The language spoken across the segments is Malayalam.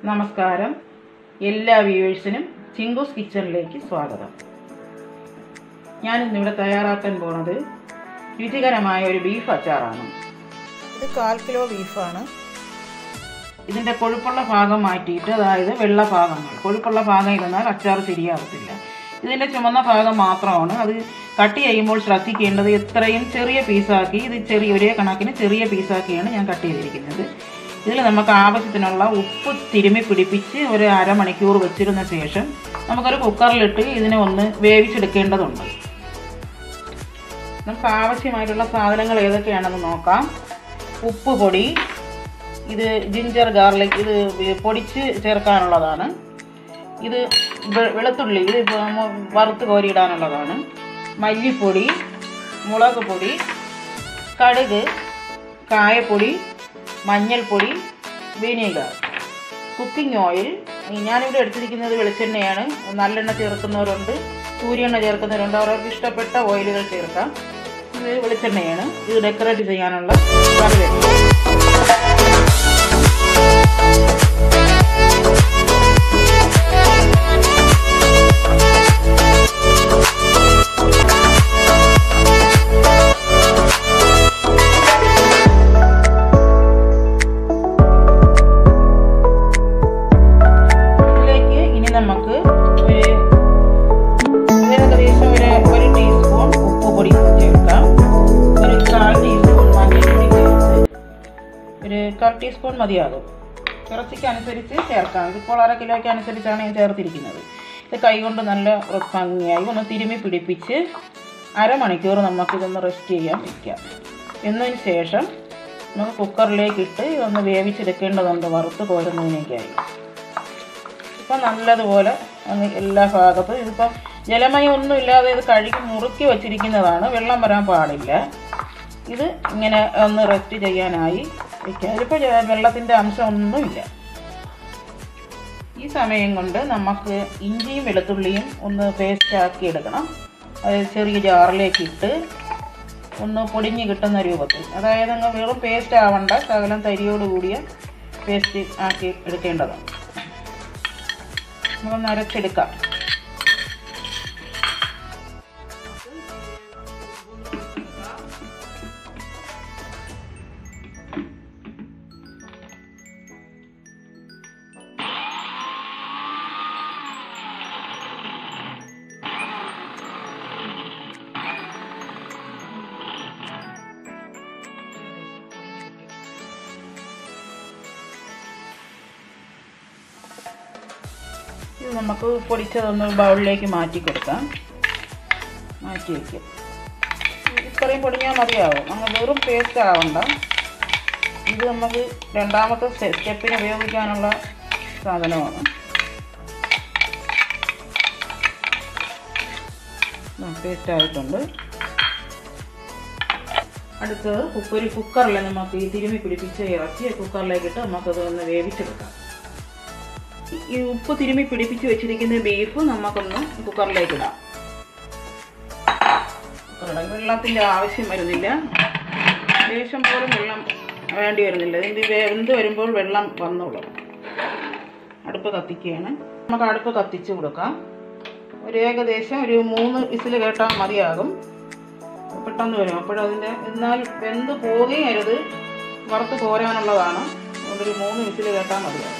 നമസ്കാരം എല്ലാ വ്യൂവേഴ്സിനും ചിങ്കൂസ് കിച്ചണിലേക്ക് സ്വാഗതം ഞാൻ ഇന്നിവിടെ തയ്യാറാക്കാൻ പോണത് രുചികരമായ ഒരു ബീഫ് അച്ചാറാണ് ഇത് കാൽ കിലോ ബീഫാണ് ഇതിൻ്റെ കൊഴുപ്പുള്ള ഭാഗം മാറ്റിയിട്ട് അതായത് വെള്ള ഭാഗങ്ങൾ കൊഴുപ്പുള്ള ഭാഗം ഇരുന്നാൽ അച്ചാർ ശരിയാവത്തില്ല ഇതിൻ്റെ ചുമന്ന ഭാഗം മാത്രമാണ് അത് കട്ട് ചെയ്യുമ്പോൾ ശ്രദ്ധിക്കേണ്ടത് എത്രയും ചെറിയ പീസാക്കി ഇത് ചെറിയ ഒരേ കണക്കിന് ചെറിയ പീസാക്കിയാണ് ഞാൻ കട്ട് ചെയ്തിരിക്കുന്നത് ഇതിൽ നമുക്ക് ആവശ്യത്തിനുള്ള ഉപ്പ് തിരുമ്മി പിടിപ്പിച്ച് ഒരു അരമണിക്കൂർ വെച്ചിരുന്ന ശേഷം നമുക്കൊരു കുക്കറിലിട്ട് ഇതിനെ ഒന്ന് വേവിച്ചെടുക്കേണ്ടതുണ്ട് നമുക്ക് ആവശ്യമായിട്ടുള്ള സാധനങ്ങൾ ഏതൊക്കെയാണെന്ന് നോക്കാം ഉപ്പ് പൊടി ഇത് ജിഞ്ചർ ഗാർലിക് ഇത് പൊടിച്ച് ചേർക്കാനുള്ളതാണ് ഇത് വെ- വെളുത്തുള്ളി ഇത് ഇപ്പൊ മ- വറുത്ത് കോരിയിടാനുള്ളതാണ് മല്ലിപ്പൊടി മുളക് പൊടി കടുക് കായപ്പൊടി മഞ്ഞൾപ്പൊടി വിനീഗർ കുക്കിംഗ് ഓയിൽ ഞാനിവിടെ എടുത്തിരിക്കുന്നത് വെളിച്ചെണ്ണയാണ് നല്ലെണ്ണ ചേർക്കുന്നവരുണ്ട് സൂര്യയെണ്ണ ചേർക്കുന്നവരുണ്ട് അവർക്ക് ഇഷ്ടപ്പെട്ട ഓയിലുകൾ ചേർക്കാം ഇത് വെളിച്ചെണ്ണയാണ് ഇത് ഡെക്കറേറ്റ് ചെയ്യാനുള്ള കറിവേപ്പില ഇതിലേക്ക് ഇനി നമുക്ക് ഒരു ഏകദേശം ഒരു ഒരു ടീസ്പൂൺ ഉപ്പ് പൊടി ചേർക്കാം ഒരു കാൽ ടീസ്പൂൺ മഞ്ഞൾപ്പൊടി ചേർത്ത് ഒരു കാൽ ടീസ്പൂൺ മതിയാകും ഇറച്ചിക്ക് അനുസരിച്ച് ചേർക്കാം ഇതിപ്പോൾ അര കിലോയ്ക്ക് അനുസരിച്ചാണ് ഞാൻ ചേർത്തിരിക്കുന്നത് ഇത് കൈകൊണ്ട് നല്ല ഭംഗിയായി ഒന്ന് തിരുമ്മി പിടിപ്പിച്ച് അരമണിക്കൂർ നമുക്കിതൊന്ന് റെസ്റ്റ് ചെയ്യാൻ വയ്ക്കാം എന്നതിന് ശേഷം നമുക്ക് കുക്കറിലേക്ക് ഇട്ട് ഇതൊന്ന് വേവിച്ചെടുക്കേണ്ടതുണ്ട് വറുത്ത് കോരുന്നതിനേക്കായി ഇപ്പം നല്ലതുപോലെ അങ്ങ് എല്ലാ ഭാഗത്തും ഇതിപ്പം ജലമയം ഒന്നും ഇല്ലാതെ ഇത് കഴുകി മുറുക്കി വച്ചിരിക്കുന്നതാണ് വെള്ളം വരാൻ പാടില്ല ഇത് ഇങ്ങനെ ഒന്ന് റെസ്റ്റ് ചെയ്യാനായി വയ്ക്കാം ഇതിപ്പോൾ വെള്ളത്തിൻ്റെ അംശം ഒന്നുമില്ല ഈ സമയം കൊണ്ട് നമുക്ക് ഇഞ്ചിയും വെളുത്തുള്ളിയും ഒന്ന് പേസ്റ്റ് ആക്കി എടുക്കണം അത് ചെറിയ ജാറിലേക്ക് ഇട്ട് ഒന്ന് പൊടിഞ്ഞ് കിട്ടുന്ന രൂപത്തിൽ അതായത് അങ്ങ് വെറും പേസ്റ്റ് ആവണ്ട ശകലം തരിയോട് കൂടിയ പേസ്റ്റ് ആക്കി എടുക്കേണ്ടതാണ് നമുക്കൊന്ന് അരച്ചെടുക്കാം ഇത് നമുക്ക് പൊടിച്ചതൊന്ന് ബൗളിലേക്ക് മാറ്റി കൊടുക്കാം മാറ്റി വയ്ക്കും ഇത്രയും പൊടിഞ്ഞാൽ മതിയാവും അങ്ങ് വെറും പേസ്റ്റ് ആവണ്ട ഇത് നമുക്ക് രണ്ടാമത്തെ സ്റ്റെ- സ്റ്റെപ്പിന് ഉപയോഗിക്കാനുള്ള സാധനമാണ് പേസ്റ്റ് ആയിട്ടുണ്ട് അടുത്തത് കുക്ക് ഒരു കുക്കറിൽ നമുക്ക് ഈ തിരുമ്മി പിടിപ്പിച്ച ഇറച്ചി കുക്കറിലേക്കിട്ട് നമുക്കത് ഒന്ന് വേവിച്ചെടുക്കാം ഈ ഉപ്പ് തിരുമ്മി പിടിപ്പിച്ച് വെച്ചിരിക്കുന്ന ബീഫ് നമുക്കൊന്ന് കുക്കറിലേക്ക് ഇടാം കുക്കറിടാം വെള്ളത്തിൻ്റെ ആവശ്യം വരുന്നില്ല ലേശം പോലും വെള്ളം വേണ്ടി വരുന്നില്ല ഇത് വേ- വെന്ത് വരുമ്പോൾ വെള്ളം വന്നോളൂ അടുപ്പ് കത്തിക്കുകയാണ് നമുക്ക് അടുപ്പ് കത്തിച്ച് കൊടുക്കാം ഒരു ഏകദേശം ഒരു മൂന്ന് വിസിൽ കേട്ടാൽ മതിയാകും പെട്ടെന്ന് വരും അപ്പോഴതിൻ്റെ എന്നാൽ വെന്ത് പോവുകയരുത് വറുത്ത് പോരാനുള്ളതാണ് അതുകൊണ്ടൊരു മൂന്ന് വിസിൽ കേട്ടാൽ മതിയാകും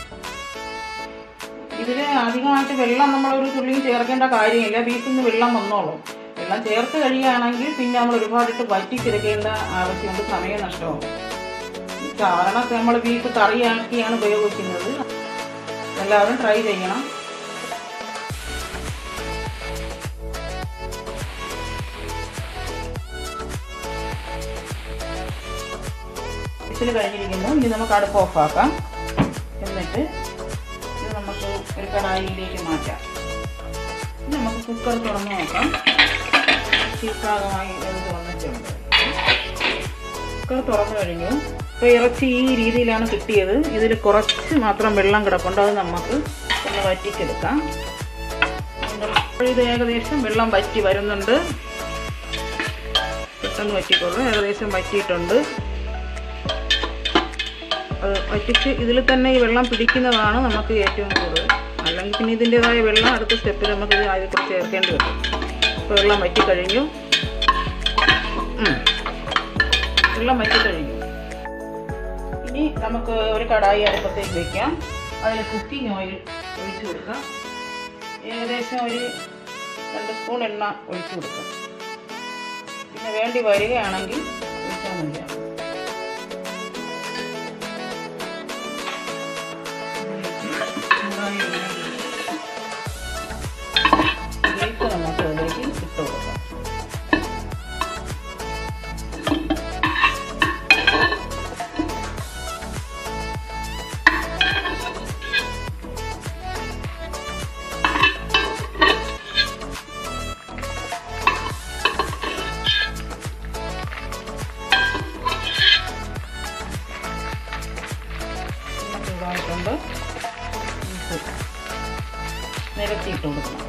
ഇതിൽ അധികമായിട്ട് വെള്ളം നമ്മളൊരു തുള്ളിയും ചേർക്കേണ്ട കാര്യമില്ല ബീഫിൽ നിന്ന് വെള്ളം വന്നോളും വെള്ളം ചേർത്ത് കഴിയുകയാണെങ്കിൽ പിന്നെ നമ്മൾ ഒരുപാടിട്ട് വറ്റിച്ചെടുക്കേണ്ട ആവശ്യമുണ്ട് സമയം നഷ്ടമാകും കാരണം നമ്മൾ ബീഫ് കറിയാക്കിയാണ് ഉപയോഗിക്കുന്നത് എല്ലാവരും ട്രൈ ചെയ്യണം വിസിൽ കഴിഞ്ഞിരിക്കുന്നു ഇനി നമുക്ക് അടുപ്പ് ഓഫാക്കാം എന്നിട്ട് ഇത് നമുക്ക് ഒരു കടായിയിലേക്ക് മാറ്റാം ഇനി നമുക്ക് കുക്കർ തുറന്ന് നോക്കാം ശീർഭാഗമായി വെന്ത് വന്നിട്ടുണ്ട് കുക്കർ തുറന്നു കഴിഞ്ഞു ഇപ്പോൾ ഇറച്ചി ഈ രീതിയിലാണ് കിട്ടിയത് ഇതിൽ കുറച്ച് മാത്രം വെള്ളം കിടപ്പുണ്ട് അത് നമുക്ക് ഒന്ന് വറ്റിച്ചെടുക്കാം അപ്പോൾ ഇത് ഏകദേശം വെള്ളം വറ്റി വരുന്നുണ്ട് പെട്ടെന്ന് വറ്റിക്കോളൂ ഏകദേശം വറ്റിയിട്ടുണ്ട് അത് വറ്റിച്ച് ഇതിൽ തന്നെ ഈ വെള്ളം പിടിക്കുന്നതാണ് നമുക്ക് ഏറ്റവും കൂടുതൽ അല്ലെങ്കിൽ പിന്നെ ഇതിൻ്റെതായ വെള്ളം അടുത്ത സ്റ്റെപ്പിൽ നമുക്ക് ഇത് അതിൽ കൂടി ചേർക്കേണ്ടി വരും ഇപ്പോൾ വെള്ളം വറ്റി കഴിഞ്ഞു ഉം. വെള്ളം വറ്റി കഴിഞ്ഞു ഇനി നമുക്ക് ഒരു കടായി അടുപ്പത്തേക്ക് വെക്കാം അതിൽ കുക്കിംഗ് ഓയിൽ ഒഴിച്ചു കൊടുക്കാം ഏകദേശം ഒരു രണ്ട് സ്പൂൺ എണ്ണ ഒഴിച്ചു കൊടുക്കാം പിന്നെ വേണ്ടി വരികയാണെങ്കിൽ ഒഴിച്ചാൽ മതിയാവും ഇതിലേക്ക് നമുക്ക് അതിലേക്ക് ഇട്ട് കൊടുക്കാം എണ്ണ ചൂടായിട്ടുണ്ട് ബീഫ് നിരത്തിയിട്ട് കൊടുക്കണം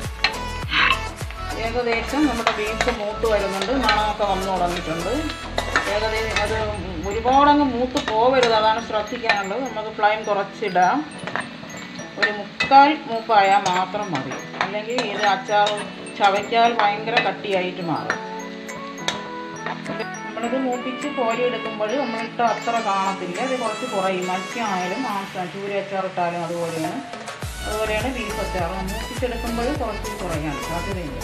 ഏകദേശം നമ്മുടെ ബീഫ് മൂത്ത് വരുന്നുണ്ട് മണമൊക്കെ വന്നു തുടങ്ങിയിട്ടുണ്ട് ഏകദേശം അത് ഒരുപാടങ്ങ് മൂത്ത് പോവരുത് അതാണ് ശ്രദ്ധിക്കാനുള്ളത് നമുക്ക് ഫ്ലെയിം കുറച്ചിടാം ഒരു മുക്കാൽ മൂപ്പായാൽ മാത്രം മതി അല്ലെങ്കിൽ ഇത് അച്ചാർ ചവയ്ക്കാൽ ഭയങ്കര കട്ടിയായിട്ട് മാറും നമ്മളിത് മൂപ്പിച്ച് കോരി എടുക്കുമ്പോൾ നമ്മളിട്ട അത്ര കാണത്തില്ല ഇത് കുറച്ച് കുറയും മത്സ്യമായാലും മാംസം ചൂര അച്ചാറിട്ടാലും അതുപോലെയാണ് അതുപോലെയാണ് ബീഫ് അച്ചാർ മൂപ്പിച്ചെടുക്കുമ്പോൾ കുറച്ച് കുറയാൻ സാധ്യതയുണ്ട്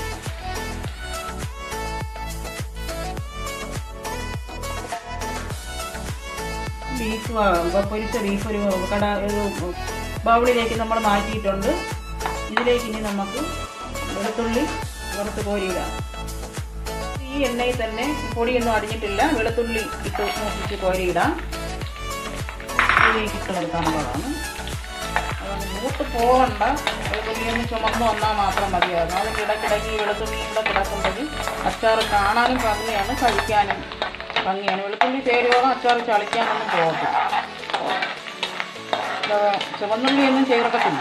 ബീഫ് വ- പൊരിച്ച ബീഫ് ഒരു കട ഒരു ബൗളിലേക്ക് നമ്മൾ മാറ്റിയിട്ടുണ്ട് ഇതിലേക്ക് ഇനി നമുക്ക് വെളുത്തുള്ളി വറുത്ത് കോരിയിടാം ഈ എണ്ണയിൽ തന്നെ പൊടിയൊന്നും അടിഞ്ഞിട്ടില്ല വെളുത്തുള്ളി ഇട്ട് മൂപ്പിച്ച് കോരിയിടാം ഇതിലേക്ക് ഇട്ട് കൊടുക്കാനുള്ളതാണ് അതുകൊണ്ട് മൂത്ത് പോകണ്ട വെളുത്തുള്ളി ഒന്ന് ചുമന്ന് വന്നാൽ മാത്രം മതിയാകും അതിൻ്റെ ഇടയ്ക്കിടയ്ക്ക് ഈ വെളുത്തുള്ളിയും കൂടെ കിടക്കുമ്പോൾ അച്ചാർ കാണാനും ഭംഗിയാണ് കഴിക്കാനും ഭംഗിയാണ് വെളുത്തുള്ളി ചേരുവോളം അച്ചാർ ചളിക്കാനൊന്നും പോകത്തില്ല അല്ലാതെ ചുവന്നുള്ളിയൊന്നും ചേർക്കത്തില്ല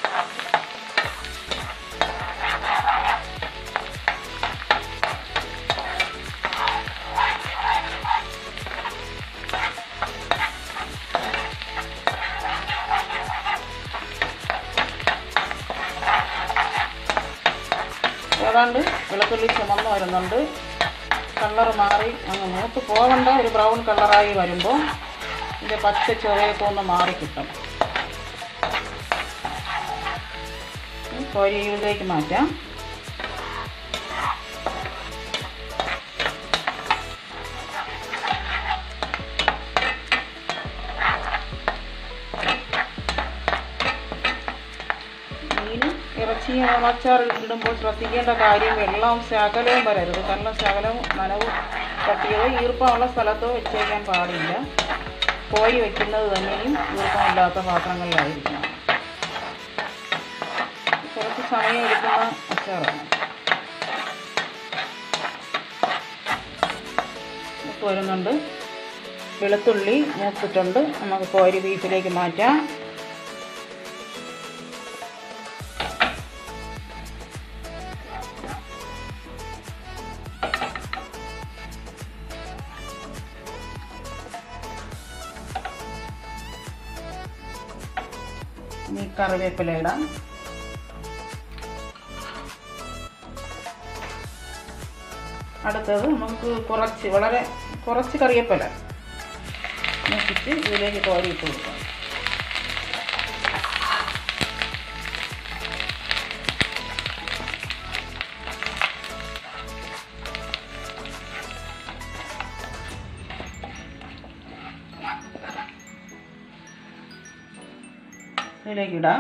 ഏതാണ്ട് വെളുത്തുള്ളി ചുമന്ന് വരുന്നുണ്ട് കളർ മാറി അങ്ങ് മൂത്ത് പോകണ്ട ഒരു ബ്രൗൺ കളറായി വരുമ്പോൾ ഇതിൻ്റെ പച്ച ചുവയൊക്കെ ഒന്ന് മാറി കിട്ടും കോരിയിലേക്ക് മാറ്റാം മീനും ഇറച്ചിയും അച്ചാർ ഇടുമ്പോൾ ശ്രദ്ധിക്കേണ്ട കാര്യം വെള്ളം ശകലവും വരരുത് കാരണം ശകലവും നനവും തട്ടിയോ ഈർപ്പമുള്ള സ്ഥലത്തോ വെച്ചേക്കാൻ പാടില്ല കോരി വെക്കുന്നത് തന്നെയും ഈർപ്പമില്ലാത്ത പാത്രങ്ങളിലായിരിക്കണം കുറച്ച് സമയം എടുക്കുന്ന അച്ചാറാണ് ഉപ്പ് വരുന്നുണ്ട് വെളുത്തുള്ളി മൂത്തിട്ടുണ്ട് നമുക്ക് കോരി ബീഫിലേക്ക് മാറ്റാം ഇനി കറിവേപ്പില ഇടാം അടുത്തത് നമുക്ക് കുറച്ച് വളരെ കുറച്ച് കറിവേപ്പില നോക്കിച്ച് ഇതിലേക്ക് കോരിയിട്ട് കൊടുക്കാം ഇതിലേക്ക് ഇടാം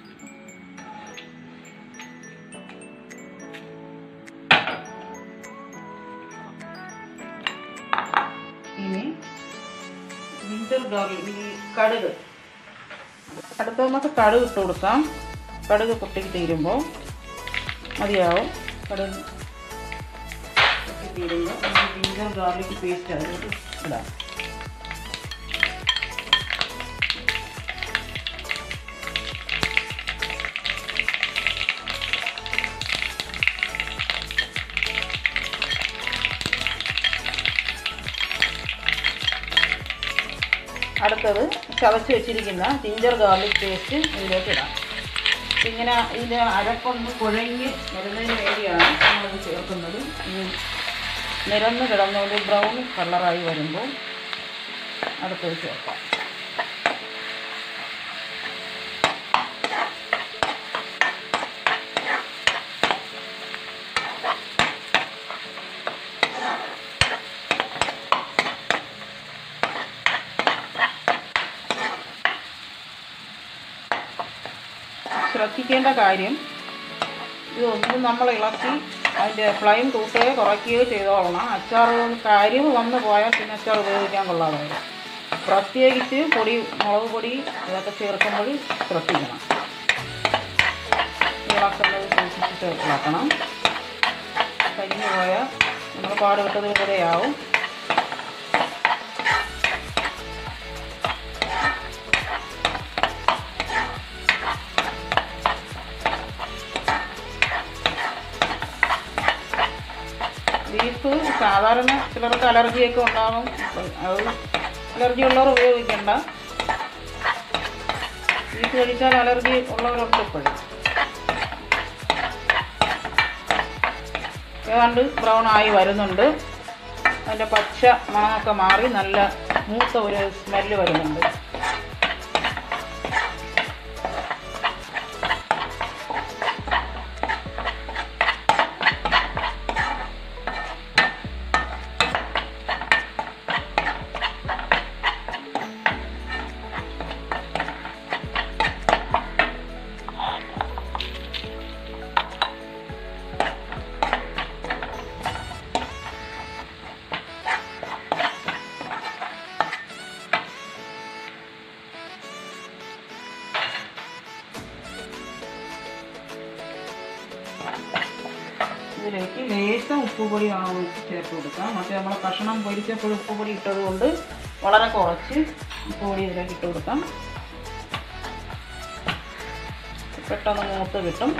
ഇനി വിന്റർ ഗാർലിക് ഈ കടുക് അടുത്ത നമുക്ക് കടുക് ഇട്ട് കൊടുക്കാം കടുക് പൊട്ടി തീരുമ്പോൾ മതിയാവും കടുക് പൊട്ടി തീരുമ്പോൾ നമുക്ക് വിന്റർ ഗാർലിക് പേസ്റ്റ് അതിലോട്ട് ഇടാം അടുത്തത് ചതച്ച് വെച്ചിരിക്കുന്ന ജിഞ്ചർ ഗാർലിക് പേസ്റ്റ് ഇതിലേക്ക് ഇടാം ഇങ്ങനെ ഇതിൻ്റെ അരപ്പൊന്ന് കുഴഞ്ഞ് വരുന്നതിന് വേണ്ടിയാണ് നമ്മളിത് ചേർക്കുന്നത് ഇത് നിരന്ന് കിടന്ന ഒരു ബ്രൗൺ കളറായി വരുമ്പോൾ അടുത്തത് ചേർക്കാം ശ്രദ്ധിക്കേണ്ട കാര്യം ഇതൊന്നും നമ്മൾ ഇളക്കി അതിൻ്റെ ഫ്ലെയിം കൂട്ടുകയോ കുറയ്ക്കുകയോ ചെയ്തോളണം അച്ചാർ കരിവ് വന്ന് പോയാൽ പിന്നെ അച്ചാർ ഉപയോഗിക്കാൻ കൊള്ളാതെ വരും പ്രത്യേകിച്ച് പൊടി മുളക് പൊടി ഇതൊക്കെ ചേർക്കുമ്പോൾ ശ്രദ്ധിക്കണം ഇളക്കുന്നത് സൂക്ഷിച്ചിട്ട് ഇളക്കണം കരിഞ്ഞു പോയാൽ നമ്മൾ പാടുപെട്ടതിൽ കൂടെയാവും ബീഫ് സാധാരണ ചിലർക്ക് അലർജിയൊക്കെ ഉണ്ടാകും അത് അലർജി ഉള്ളവർ ഉപയോഗിക്കണ്ട ബീഫ് കഴിച്ചാൽ അലർജി ഉള്ളവരുണ്ട് ഇപ്പോഴും ഏതാണ്ട് ബ്രൗൺ ആയി വരുന്നുണ്ട് അതിൻ്റെ പച്ച മണമൊക്കെ മാറി നല്ല മൂത്ത ഒരു സ്മെല്ല് വരുന്നുണ്ട് ഇതിലേക്ക് ലേശം ഉപ്പുപൊടി വേണം ചേർത്ത് കൊടുക്കാം മറ്റേ നമ്മൾ കഷ്ണം പൊരിച്ചപ്പോൾ ഉപ്പുപൊടി ഇട്ടത് കൊണ്ട് വളരെ കുറച്ച് ഉപ്പുപൊടി ഇതിലേക്ക് ഇട്ട് കൊടുക്കാം പെട്ടെന്ന് മൂത്ത് കിട്ടും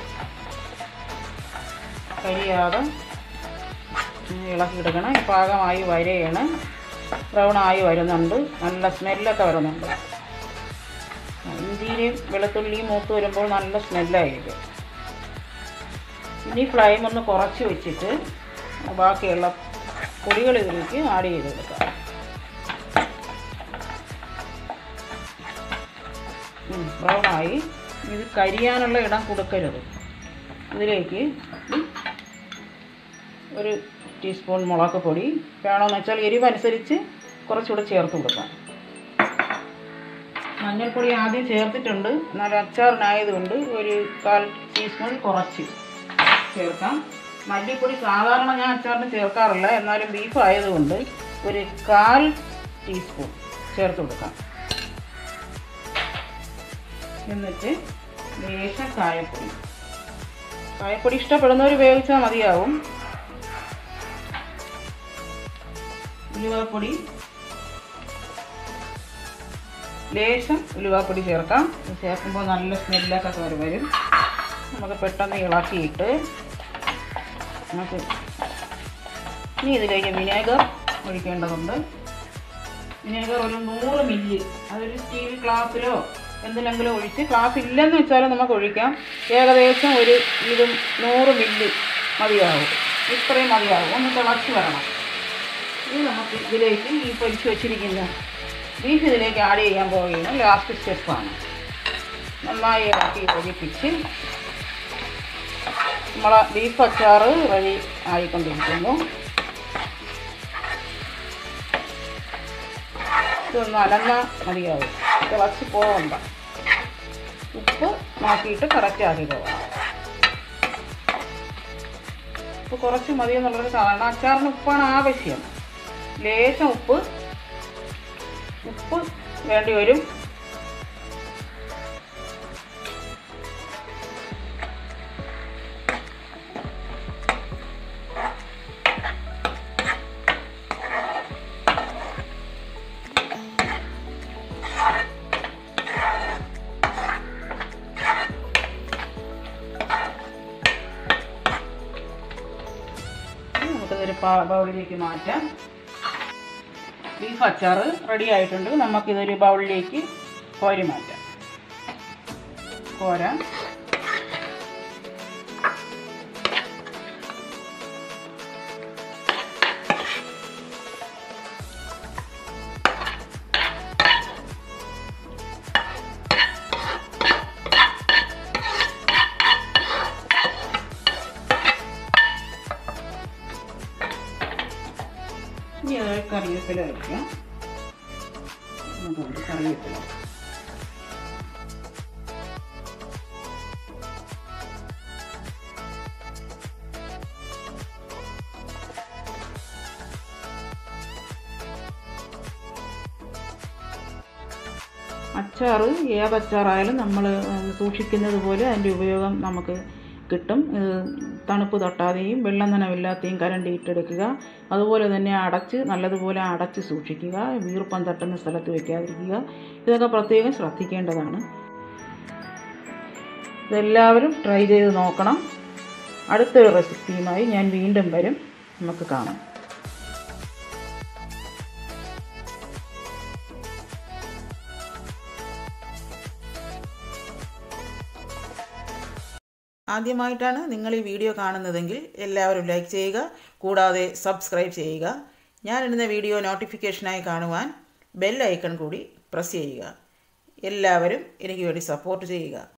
കരിയാതെ ഇളക്കിയെടുക്കണം പാകമായി വരെയാണ് ബ്രൗൺ ആയി വരുന്നുണ്ട് നല്ല സ്മെല്ലൊക്കെ വരുന്നുണ്ട് ഇഞ്ചിയിലും വെളുത്തുള്ളിയും മൂത്ത് വരുമ്പോൾ നല്ല സ്മെല്ലായിരിക്കും ഇനി ഫ്ലെയിം ഒന്ന് കുറച്ച് വെച്ചിട്ട് ബാക്കിയുള്ള പൊടികൾ ഇതിലേക്ക് ആഡ് ചെയ്ത് കൊടുക്കാം ബ്രൗൺ ആയി ഇത് കരിയാനുള്ള ഇടം കൊടുക്കരുത് ഇതിലേക്ക് ഒരു ടീസ്പൂൺ മുളക് പൊടി വേണമെന്ന് വെച്ചാൽ എരിവനുസരിച്ച് കുറച്ചുകൂടെ ചേർത്ത് കൊടുക്കാം മഞ്ഞൾപ്പൊടി ആദ്യം ചേർത്തിട്ടുണ്ട് എന്നാൽ അച്ചാറിനായതുകൊണ്ട് ഒരു കാൽ ടീസ്പൂൺ കുറച്ച് ചേർക്കാം മല്ലിപ്പൊടി സാധാരണ ഞാൻ അച്ചാറിന് ചേർക്കാറില്ല എന്നാലും ബീഫ് ആയതുകൊണ്ട് ഒരു കാൽ ടീസ്പൂൺ ചേർത്ത് കൊടുക്കാം എന്നിട്ട് ലേശം കായപ്പൊടി കായപ്പൊടി ഇഷ്ടപ്പെടുന്നവർ ഉപയോഗിച്ചാൽ മതിയാവും ഉലുവാപ്പൊടി ലേശം ഉലുവാപ്പൊടി ചേർക്കാം ഇത് ചേർക്കുമ്പോൾ നല്ല സ്മെല്ലൊക്കെ കയറി വരും നമുക്ക് പെട്ടെന്ന് ഇളക്കിയിട്ട് നമുക്ക് ഇനി ഇതിലേക്ക് വിനേഗർ ഒഴിക്കേണ്ടതുണ്ട് വിനേഗർ ഒരു നൂറ് മില്ലി അതൊരു സ്റ്റീൽ ഗ്ലാസ്സിലോ എന്തിലെങ്കിലും ഒഴിച്ച് ഗ്ലാസ് ഇല്ലെന്ന് വെച്ചാലും നമുക്ക് ഒഴിക്കാം ഏകദേശം ഒരു ഇതും നൂറ് മില്ലി മതിയാവും ഇത്രയും മതിയാവും ഒന്ന് തിളച്ച് വരണം ഇത് നമുക്ക് ഇതിലേക്ക് ഈ പൊരിച്ച് വെച്ചിരിക്കുന്ന ബീഫ് ഇതിലേക്ക് ആഡ് ചെയ്യാൻ പോവുകയാണ് ലാസ്റ്റ് സ്റ്റെപ്പാണ് നന്നായി ഇളക്കി യോജിപ്പിച്ച് നമ്മളെ ബീഫ് അച്ചാറ് റെഡി ആയിക്കൊണ്ടിരിക്കുന്നു ഇതൊന്ന് അലന്ന മതിയാവും തിളച്ച് പോകണ്ട ഉപ്പ് നോക്കിയിട്ട് കറക്റ്റ് ആക്കി പോകാം ഉപ്പ് കുറച്ച് മതി എന്നുള്ളൊരു കാരണം അച്ചാറിന് ഉപ്പാണ് ആവശ്യം ലേശം ഉപ്പ് ഉപ്പ് വേണ്ടി വരും നമുക്കിതൊരു പാ- ബൗളിലേക്ക് മാറ്റാം ബീഫ് അച്ചാർ റെഡി ആയിട്ടുണ്ട് നമുക്കിതൊരു ബൗളിലേക്ക് കോരി മാറ്റാം കോരാം ഇനി അത് കറിവേപ്പില വയ്ക്കാം അതുകൊണ്ട് കറിവേപ്പില അച്ചാർ ഏതച്ചാറായാലും നമ്മൾ സൂക്ഷിക്കുന്നത് പോലെ അതിൻ്റെ ഉപയോഗം നമുക്ക് കിട്ടും ഇത് തണുപ്പ് തട്ടാതെയും വെള്ളം നനവില്ലാതെയും കരണ്ടി ഇട്ടെടുക്കുക അതുപോലെ തന്നെ അടച്ച് നല്ലതുപോലെ അടച്ച് സൂക്ഷിക്കുക വീർപ്പം തട്ടുന്ന സ്ഥലത്ത് വയ്ക്കാതിരിക്കുക ഇതൊക്കെ പ്രത്യേകം ശ്രദ്ധിക്കേണ്ടതാണ് ഇതെല്ലാവരും ട്രൈ ചെയ്ത് നോക്കണം അടുത്തൊരു റെസിപ്പിയുമായി ഞാൻ വീണ്ടും വരും നമുക്ക് കാണാം ആദ്യമായിട്ടാണ് നിങ്ങൾ ഈ വീഡിയോ കാണുന്നതെങ്കിൽ എല്ലാവരും ലൈക്ക് ചെയ്യുക കൂടാതെ സബ്സ്ക്രൈബ് ചെയ്യുക ഞാനിടുന്ന വീഡിയോ നോട്ടിഫിക്കേഷനായി കാണുവാൻ ബെൽ ഐക്കൺ കൂടി പ്രസ് ചെയ്യുക എല്ലാവരും എനിക്ക് വേണ്ടി സപ്പോർട്ട് ചെയ്യുക